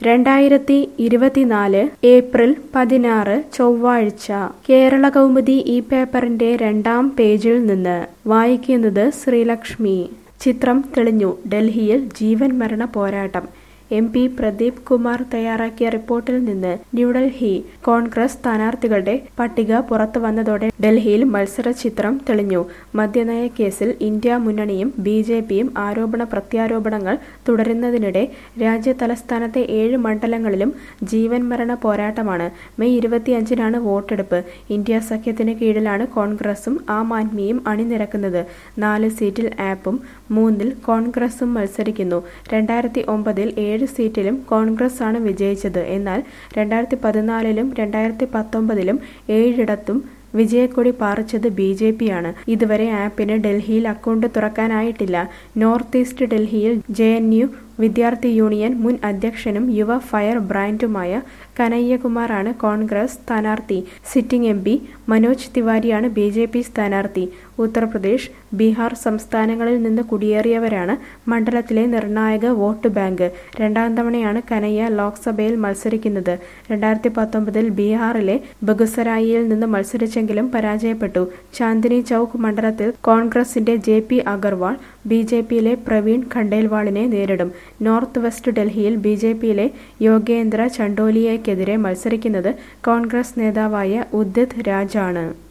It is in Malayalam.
രണ്ടായിരത്തി ഇരുപത്തിനാല് ഏപ്രിൽ പതിനാറ് ചൊവ്വാഴ്ച കേരള കൗമുദി ഈ പേപ്പറിന്റെ രണ്ടാം പേജിൽ നിന്ന് വായിക്കുന്നത് ശ്രീലക്ഷ്മി ചിത്രം തെളിഞ്ഞു ഡൽഹിയിൽ ജീവൻ മരണ പോരാട്ടം എം പി പ്രദീപ് കുമാർ തയ്യാറാക്കിയ റിപ്പോർട്ടിൽ നിന്ന് ന്യൂഡൽഹി കോൺഗ്രസ് സ്ഥാനാർത്ഥികളുടെ പട്ടിക പുറത്തു വന്നതോടെ ഡൽഹിയിൽ മത്സര ചിത്രം തെളിഞ്ഞു മദ്യനയ കേസിൽ ഇന്ത്യ മുന്നണിയും ബി ജെ പിയും ആരോപണ പ്രത്യാരോപണങ്ങൾ തുടരുന്നതിനിടെ രാജ്യ തലസ്ഥാനത്തെ ഏഴ് മണ്ഡലങ്ങളിലും ജീവൻ മരണ പോരാട്ടമാണ് മെയ് ഇരുപത്തിയഞ്ചിനാണ് വോട്ടെടുപ്പ് ഇന്ത്യ സഖ്യത്തിന് കീഴിലാണ് കോൺഗ്രസും ആം ആദ്മിയും അണിനിരക്കുന്നത് നാല് സീറ്റിൽ ആപ്പും മൂന്നിൽ കോൺഗ്രസും മത്സരിക്കുന്നു രണ്ടായിരത്തി ഒമ്പതിൽ ഏഴ് സീറ്റിലും കോൺഗ്രസ് ആണ് വിജയിച്ചത് എന്നാൽ രണ്ടായിരത്തി പതിനാലിലും രണ്ടായിരത്തി പത്തൊമ്പതിലും ഏഴിടത്തും വിജയക്കൊടി പാറിച്ചത് ബി ജെ പിയാണ് ഇതുവരെ ആപ്പിന് ഡൽഹിയിൽ അക്കൗണ്ട് തുറക്കാനായിട്ടില്ല നോർത്ത് ഈസ്റ്റ് ഡൽഹിയിൽ ജെ എൻ യു വിദ്യാർത്ഥി യൂണിയൻ മുൻ അധ്യക്ഷനും യുവ ഫയർ ബ്രാൻഡുമായ കനയ്യകുമാറാണ് കോൺഗ്രസ് സ്ഥാനാർത്ഥി സിറ്റിംഗ് എം പി മനോജ് തിവാരിയാണ് ബി ജെ പി സ്ഥാനാർത്ഥി ഉത്തർപ്രദേശ് ബീഹാർ സംസ്ഥാനങ്ങളിൽ നിന്ന് കുടിയേറിയവരാണ് മണ്ഡലത്തിലെ നിർണായക വോട്ട് ബാങ്ക് രണ്ടാം തവണയാണ് കനയ്യ ലോക്സഭയിൽ മത്സരിക്കുന്നത് രണ്ടായിരത്തി പത്തൊമ്പതിൽ ബീഹാറിലെ ബഗുസരായിയിൽ നിന്ന് മത്സരിച്ചെങ്കിലും പരാജയപ്പെട്ടു ചാന്ദിനി ചൌക്ക് മണ്ഡലത്തിൽ കോൺഗ്രസിന്റെ J P Agarwal B J പിയിലെ പ്രവീൺ ഖണ്ടേൽവാളിനെ നേരിടും നോർത്ത് വെസ്റ്റ് ഡൽഹിയിൽ ബി ജെ പിയിലെ യോഗേന്ദ്ര ചണ്ഡോലിയയ്ക്കെതിരെ മത്സരിക്കുന്നത് കോൺഗ്രസ് നേതാവായ ഉദിത് രാജാണ്